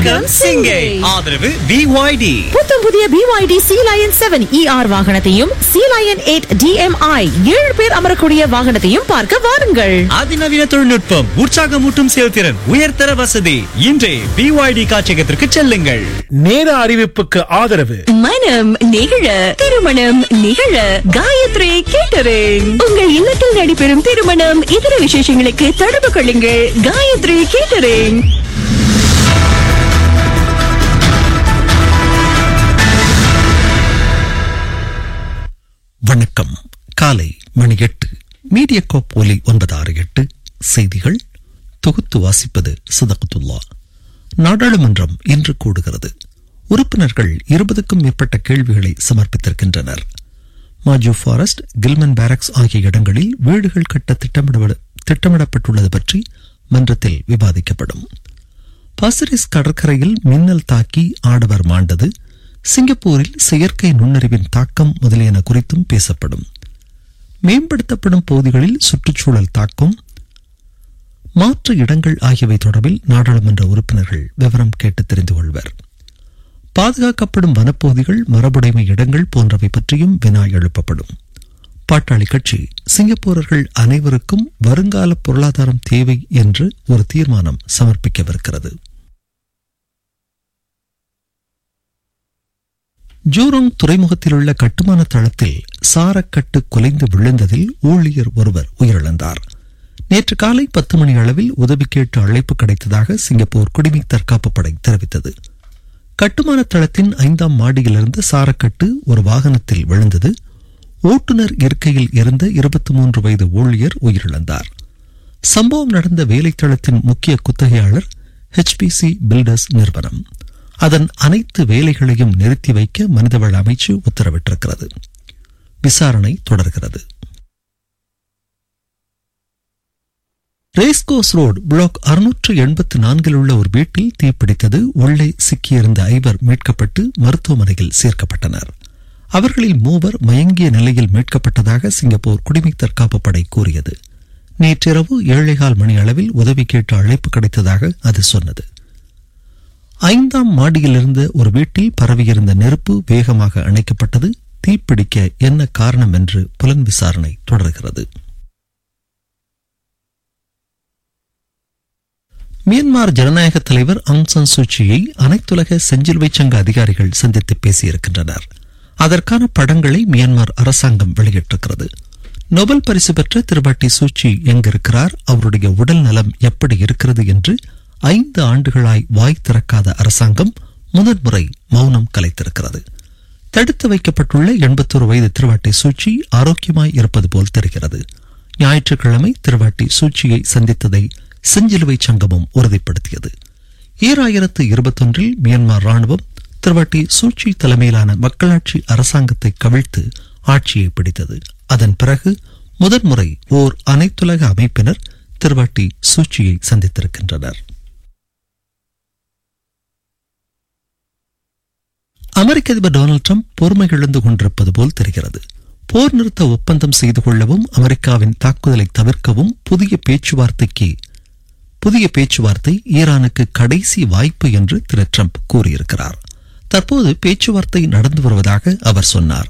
வணக்கம் சிங்கை ஆதரவு பிஒய்டி புத்தம் புதிய BYD Sealion seven E வாகனத்தையும் சி லயன் எயிட் டிஎம்ஐ ஏழு பேர் அமரக்கூடிய வாகனத்தையும் பார்க்க வாருங்கள் அதிநவீன தொழில்நுட்பம் உற்சாகமூட்டும் செயல்திறன் உயர்தர வசதி இன்றே பிஒய்டி காட்சியகத்திற்கு செல்லுங்கள் நேர அறிவிப்புக்கு ஆதரவு மனம் நிகழ திருமணம் நிகழ காயத்ரி கேட்டரிங் உங்கள் இல்லத்தில் நடைபெறும் திருமணம் இதர விசேஷங்களுக்கு தொடர்பு கொள்ளுங்கள் காயத்ரி கேட்டரிங் வணக்கம் காலை மணி எட்டு மீடியகோப் ஒலி ஒன்பது ஆறு எட்டு செய்திகள் தொகுத்து வாசிப்பது சதகத்துல்லா நாடாளுமன்றம் இன்று கூடுகிறது உறுப்பினர்கள் இருபதுக்கும் மேற்பட்ட கேள்விகளை சமர்ப்பித்திருக்கின்றனர் மாஜு ஃபாரஸ்ட் கில்மன் பேரக்ஸ் ஆகிய இடங்களில் வீடுகள் கட்ட திட்டமிட திட்டமிடப்பட்டுள்ளது பற்றி மன்றத்தில் விவாதிக்கப்படும் பாசிரிஸ் கடற்கரையில் மின்னல் தாக்கி ஆடவர் மாண்டது சிங்கப்பூரில் செயற்கை நுண்ணறிவின் தாக்கம் முதலியன குறித்தும் பேசப்படும் மேம்படுத்தப்படும் பகுதிகளில் சுற்றுச்சூழல் தாக்கம் மாற்று இடங்கள் ஆகியவை தொடர்பில் நாடாளுமன்ற உறுப்பினர்கள் விவரம் கேட்டு தெரிந்து கொள்வர் பாதுகாக்கப்படும் வனப்பகுதிகள் மரபுடைமை இடங்கள் போன்றவை பற்றியும் வினா எழுப்பப்படும் பாட்டாளி கட்சி சிங்கப்பூரர்கள் அனைவருக்கும் வருங்கால பொருளாதாரம் தேவை என்று ஒரு தீர்மானம் சமர்ப்பிக்கவிருக்கிறது ஜூரோங் துறைமுகத்தில் உள்ள கட்டுமான தளத்தில் சாரக்கட்டு குலைந்து விழுந்ததில் ஊழியர் ஒருவர் உயிரிழந்தார் நேற்று காலை பத்து மணி அளவில் உதவி கேட்டு அழைப்பு கிடைத்ததாக சிங்கப்பூர் குடிமை தற்காப்பு படை தெரிவித்தது கட்டுமான தளத்தின் ஐந்தாம் மாடியிலிருந்து சாரக்கட்டு ஒரு வாகனத்தில் விழுந்தது ஓட்டுநர் இருக்கையில் இருந்த இருபத்தி மூன்று வயது ஊழியர் உயிரிழந்தார் சம்பவம் நடந்த வேலைத்தளத்தின் முக்கிய குத்தகையாளர் ஹெச்பிசி பில்டர்ஸ் நிறுவனம் அதன் அனைத்து வேலைகளையும் நிறுத்தி வைக்க மனிதவள அமைச்சு உத்தரவிட்டிருக்கிறது விசாரணை தொடர்கிறது ரேஸ்கோஸ் ரோடு பிளாக் அறுநூற்று எண்பத்து நான்கில் உள்ள ஒரு வீட்டில் தீப்பிடித்தது உள்ளே சிக்கியிருந்த ஐவர் மீட்கப்பட்டு மருத்துவமனையில் சேர்க்கப்பட்டனர் அவர்களில் மூவர் மயங்கிய நிலையில் மீட்கப்பட்டதாக சிங்கப்பூர் குடிமை தற்காப்பு படை கூறியது நேற்றிரவு ஏழைகால் மணி அளவில் உதவி கேட்டு அழைப்பு கிடைத்ததாக அது சொன்னது ஐந்தாம் மாடியிலிருந்த ஒரு வீட்டில் பரவியிருந்த நெருப்பு வேகமாக அணைக்கப்பட்டது தீப்பிடிக்க என்ன காரணம் என்று புலன் விசாரணை தொடர்கிறது மியான்மர் ஜனநாயக தலைவர் ஆங் சான் சூச்சியை அனைத்துலக செஞ்சிலுவை சங்க அதிகாரிகள் சந்தித்து பேசியிருக்கின்றனர் அதற்கான படங்களை மியான்மர் அரசாங்கம் வெளியிட்டிருக்கிறது நோபல் பரிசு பெற்ற திருபாட்டி சூச்சி எங்கிருக்கிறார் அவருடைய உடல் நலம் எப்படி இருக்கிறது என்று ஐந்து ஆண்டுகளாய் வாய் திறக்காத அரசாங்கம் முதன்முறை மௌனம் கலைத்திருக்கிறது தடுத்து வைக்கப்பட்டுள்ள எண்பத்தொரு வயது திருவாட்டி சூச்சி ஆரோக்கியமாய் இருப்பது போல் தெரிகிறது ஞாயிற்றுக்கிழமை திருவாட்டி சூச்சியை சந்தித்ததை செஞ்சிலுவை சங்கமும் உறுதிப்படுத்தியது ஈராயிரத்து இருபத்தொன்றில் மியான்மர் ராணுவம் திருவாட்டி சூச்சி தலைமையிலான மக்களாட்சி அரசாங்கத்தை கவிழ்த்து ஆட்சியை பிடித்தது அதன் பிறகு முதன்முறை ஓர் அனைத்துலக அமைப்பினர் திருவாட்டி சூச்சியை சந்தித்திருக்கின்றனர் அமெரிக்க அதிபர் டொனால்டு ட்ரம்ப் பொறுமை இழந்து கொண்டிருப்பது போல் தெரிகிறது போர் நிறுத்த ஒப்பந்தம் செய்து கொள்ளவும் அமெரிக்காவின் தாக்குதலை தவிர்க்கவும் புதிய பேச்சுவார்த்தைக்கு புதிய பேச்சுவார்த்தை ஈரானுக்கு கடைசி வாய்ப்பு என்று திரு ட்ரம்ப் கூறியிருக்கிறார் தற்போது பேச்சுவார்த்தை நடந்து வருவதாக அவர் சொன்னார்